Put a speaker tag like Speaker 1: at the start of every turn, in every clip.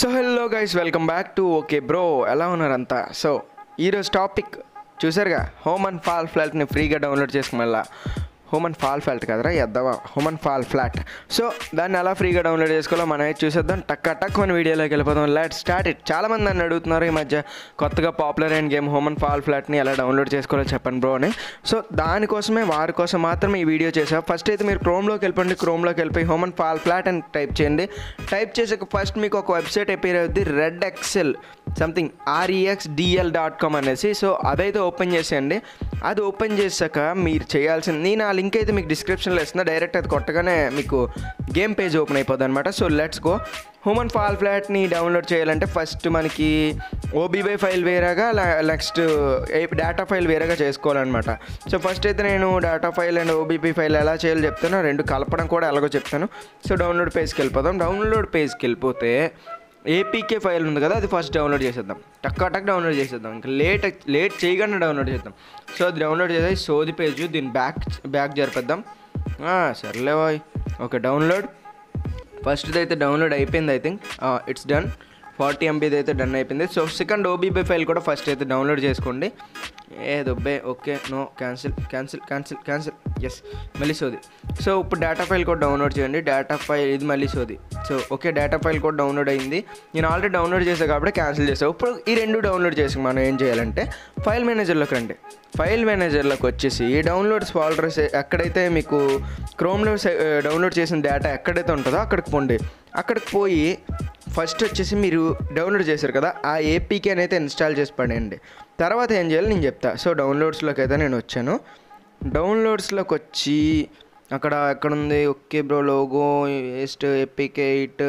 Speaker 1: so hello guys welcome back to okay bro ఎలా ఉన్నారంతా so ఈరోజు టాపిక్ చూసారుగా హోమ్ అండ్ ఫాల్ ఫ్లాట్ని ఫ్రీగా డౌన్లోడ్ చేసుకుని మళ్ళా హోమ్ అండ్ ఫాల్ ఫ్లాట్ కదరా ఎద్దవా home and fall flat so దాన్ని ఎలా ఫ్రీగా డౌన్లోడ్ చేసుకోవాలో మనం అయితే చూసేద్దాం టక్ టక్ మన వీడియోలోకి వెళ్ళిపోదాం లెట్ స్టార్ట్ ఇట్ చాలా మంది నన్ను అడుగుతున్నారు ఈ మధ్య కొత్తగా పాపులర్ అయిన గేమ్ హోమ్ అండ్ ఫాల్ ఫ్లాట్ని ఎలా డౌన్లోడ్ చేసుకోవాలో చెప్పండి బ్రో అని సో దానికోసమే వారి కోసం మాత్రమే ఈ వీడియో చేసా ఫస్ట్ అయితే మీరు క్రోమ్లోకి వెళ్ళిపోండి క్రోమ్లోకి వెళ్ళిపోయి హోమ్ అండ్ ఫాల్ ఫ్లాట్ అని టైప్ చేయండి టైప్ చేసాక ఫస్ట్ మీకు ఒక వెబ్సైట్ అపేర్ అవుద్ది red excel something R E X D L dot com అనేసి సో అదైతే ఓపెన్ చేసేయండి అది ఓపెన్ చేశాక మీరు చేయాల్సింది నేను ఆ లింక్ అయితే మీకు డిస్క్రిప్షన్లో ఇస్తున్నా డైరెక్ట్ అది కొట్టగానే మీకు గేమ్ పేజ్ ఓపెన్ అయిపోద్ది అనమాట so let's go human fall ఫ్లాట్ని డౌన్లోడ్ చేయాలంటే ఫస్ట్ మనకి ఓబీబై ఫైల్ వేరేగా నెక్స్ట్ డేటా ఫైల్ వేరేగా చేసుకోవాలన్నమాట సో ఫస్ట్ అయితే నేను data file and O B B file ఎలా చేయాలో చెప్తాను రెండు కలపడం కూడా ఎలాగో చెప్తాను సో డౌన్లోడ్ పేజ్కి వెళ్ళిపోదాం డౌన్లోడ్ పేజ్కి వెళ్ళిపోతే ఏపీకే ఫైల్ ఉంది కదా అది ఫస్ట్ డౌన్లోడ్ చేసేద్దాం టక్ టక్ డౌన్లోడ్ చేసేద్దాం ఇంకా లేట్ లేట్ చేయగానే డౌన్లోడ్ చేద్దాం సో అది డౌన్లోడ్ చేసి సోది పేజ్ దీని బ్యాక్ బ్యాక్ జరిపిద్దాం ఆ, సర్లే బాయ్ ఓకే డౌన్లోడ్ ఫస్ట్ది అయితే డౌన్లోడ్ అయిపోయింది I think it's done forty ఎంబీది అయితే డన్ అయిపోయింది సో సెకండ్ ఓబీబీ ఫైల్ కూడా ఫస్ట్ అయితే డౌన్లోడ్ చేసుకోండి ఏ దుబ్బే okay no cancel cancel cancel cancel yes మళ్ళీ సోది సో ఇప్పుడు డేటా ఫైల్ కూడా డౌన్లోడ్ చేయండి డేటా ఫైల్ ఇది మళ్ళీ సోది సో ఓకే డేటా ఫైల్ కూడా డౌన్లోడ్ అయింది నేను ఆల్రెడీ డౌన్లోడ్ చేసాను కాబట్టి క్యాన్సిల్ చేసాను ఇప్పుడు ఈ రెండు డౌన్లోడ్ చేసి మనం ఏం చేయాలంటే ఫైల్ మేనేజర్లోకి రండి ఫైల్ మేనేజర్లోకి వచ్చేసి డౌన్లోడ్స్ ఫోల్డర్స్ ఎక్కడైతే మీకు క్రోమ్లో డౌన్లోడ్ చేసిన డేటా ఎక్కడైతే ఉంటుందో అక్కడికి పోండి అక్కడికి పోయి ఫస్ట్ వచ్చేసి మీరు డౌన్లోడ్ చేశారు కదా ఆ ఏపీకి అయితే ఇన్స్టాల్ చేసి పడేయండి తర్వాత ఏం చేయాలి నేను చెప్తా సో డౌన్లోడ్స్లోకి అయితే నేను వచ్చాను డౌన్లోడ్స్లోకి వచ్చి అక్కడ ఎక్కడ ఉంది okay bro logo waste epic eight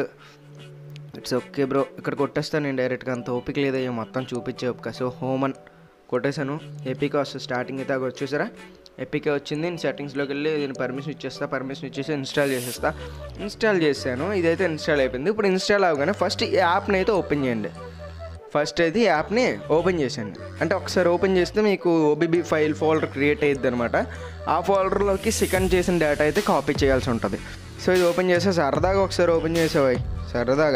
Speaker 1: it's okay bro ఇక్కడ కొట్టేస్తాను నేను డైరెక్ట్గా అంత ఓపిక లేదయ్యా మొత్తం చూపించే ఓపిక సో హోమ్ అని కొట్టేశాను ఎపిక్ వస్తుంది స్టార్టింగ్ అయితే అక్కడ చూసారా ఎపికే వచ్చింది నేను సెట్టింగ్స్లోకి వెళ్ళి నేను పర్మిషన్ ఇచ్చేస్తా పర్మిషన్ ఇచ్చేసి ఇన్స్టాల్ చేసేస్తా ఇన్స్టాల్ చేశాను ఇదైతే ఇన్స్టాల్ అయిపోయింది ఇప్పుడు ఇన్స్టాల్ అవగానే ఫస్ట్ ఈ యాప్ని అయితే ఓపెన్ చేయండి ఫస్ట్ అయితే ఈ యాప్ని ఓపెన్ చేశాను అంటే ఒకసారి ఓపెన్ చేస్తే మీకు ఓబీబీ ఫైల్ ఫోల్డర్ క్రియేట్ అయ్యిద్ది అనమాట ఆ ఫోల్డర్లోకి సెకండ్ చేసిన డేటా అయితే కాపీ చేయాల్సి ఉంటుంది సో ఇది ఓపెన్ చేస్తే సరదాగా ఒకసారి ఓపెన్ చేసేవాయి సరదాగా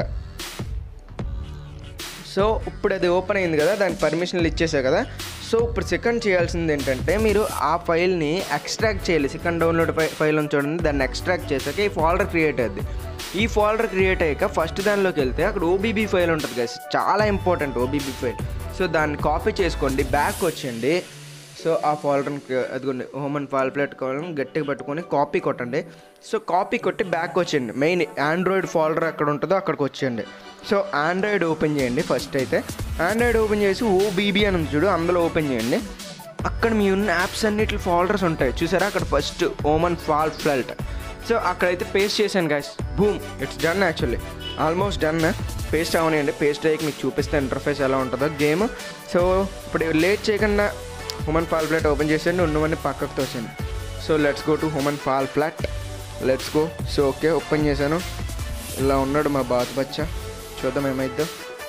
Speaker 1: సో ఇప్పుడు అది ఓపెన్ అయింది కదా దానికి పర్మిషన్లు ఇచ్చేసా కదా సో ఇప్పుడు సెకండ్ చేయాల్సింది ఏంటంటే మీరు ఆ ఫైల్ని ఎక్స్ట్రాక్ట్ చేయాలి సెకండ్ డౌన్లోడ్ ఫైల్ ఉంది చూడండి దాన్ని ఎక్స్ట్రాక్ట్ చేశాక ఈ ఫోల్డర్ క్రియేట్ అయ్యింది ఈ ఫోల్డర్ క్రియేట్ అయ్యాక ఫస్ట్ దానిలోకి వెళ్తే అక్కడ ఓబీబీ ఫైల్ ఉంటుంది కదా చాలా ఇంపార్టెంట్ ఓబీబీ ఫైల్ సో దాన్ని కాపీ చేసుకోండి బ్యాక్ వచ్చేయండి సో ఆ ఫోల్డర్ని అదిగోండి హోమ్ అండ్ ఫాల్ ప్లేట్ కావాలని గట్టిగా పట్టుకొని కాపీ కొట్టండి సో కాపీ కొట్టి బ్యాక్ వచ్చేయండి మెయిన్ ఆండ్రాయిడ్ ఫోల్డర్ ఎక్కడ ఉంటుందో అక్కడికి వచ్చేయండి సో ఆండ్రాయిడ్ ఓపెన్ చేయండి ఫస్ట్ అయితే ఆండ్రాయిడ్ ఓపెన్ చేసి ఓబీబీ అని ఉంది చూడు అందులో ఓపెన్ చేయండి అక్కడ మీ ఉన్న యాప్స్ అన్నిటి ఫోల్డర్స్ ఉంటాయి చూసారా అక్కడ first home and Fall Flat so అక్కడైతే పేస్ట్ చేశాను guys boom it's done actually almost done paste అవనియండి పేస్ట్ అయ్యి మీకు చూపిస్తే ఇంటర్ఫేస్ ఎలా ఉంటుందో గేమ్ సో ఇప్పుడు లేట్ చేయకుండా హుమన్ ఫాల్ ఫ్లాట్ ఓపెన్ చేసేయండి ఉన్నవన్నీ పక్కకు తోసండి so let's go to Human Fall Flat let's go so okay open చేశాను ఇలా ఉన్నాడు మా బాత్ బచ్చా చూద్దాం ఏమైద్దో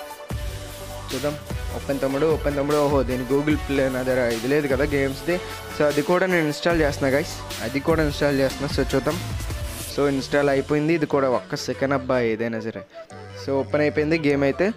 Speaker 1: చూద్దాం ఓపెన్ తమ్ముడు ఓపెన్ తమ్ముడు ఓహో దీని గూగుల్ ప్లే నా దగ్గర ఇది లేదు కదా గేమ్స్ది సో అది కూడా నేను ఇన్స్టాల్ చేస్తున్నా గైస్ అది కూడా ఇన్స్టాల్ చేస్తున్నా సో చూద్దాం సో ఇన్స్టాల్ అయిపోయింది ఇది కూడా ఒక్క సెకండ్ అబ్బా ఏదైనా సరే సో ఓపెన్ అయిపోయింది గేమ్ అయితే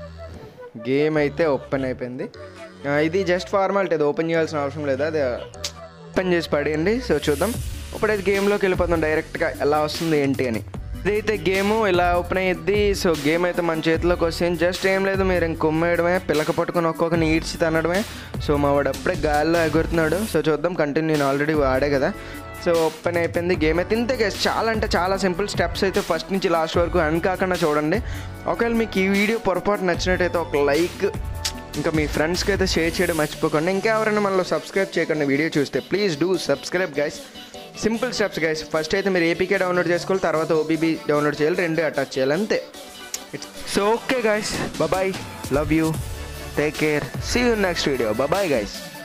Speaker 1: గేమ్ అయితే ఓపెన్ అయిపోయింది ఆ, ఇది జస్ట్ ఫార్మాలిటీ అది ఓపెన్ చేయాల్సిన అవసరం లేదు అది ఓపెన్ చేసి పడేయండి సో చూద్దాం ఇప్పుడైతే గేమ్లోకి వెళ్ళిపోతాం డైరెక్ట్గా ఎలా వస్తుంది ఏంటి అని ఇదైతే గేమ్ ఇలా ఓపెన్ అయ్యిద్ది సో గేమ్ అయితే మన చేతిలోకి వస్తుంది జస్ట్ ఏం లేదు మీరు ఇంక కుమ్మేయడమే పిల్లక పట్టుకొని ఒక్కొక్కరిని ఈడ్చి తనడమే సో మా వాడు అప్పుడే గాల్లో ఎగురుతున్నాడు సో చూద్దాం కంటిన్యూ నేను ఆల్రెడీ వాడే కదా సో ఓపెన్ అయిపోయింది గేమ్ అయితే ఇంతే గైస్ చాలా అంటే చాలా సింపుల్ స్టెప్స్ అయితే ఫస్ట్ నుంచి లాస్ట్ వరకు అన్ కాకుండా చూడండి ఒకవేళ మీకు ఈ వీడియో పొరపాటు నచ్చినట్టయితే ఒక లైక్ ఇంకా మీ ఫ్రెండ్స్కి అయితే షేర్ చేయడం మర్చిపోకండి ఇంకా ఎవరైనా మనలో సబ్స్క్రైబ్ చేయకుండా వీడియో చూస్తే please do subscribe guys simple steps guys first అయితే మీరు ఏపీకే డౌన్లోడ్ చేసుకోవాలి తర్వాత ఓబీబీ డౌన్లోడ్ చేయాలి రెండు అటాచ్ చేయాలి అంతే so okay guys bye love you take care see you next video bye guys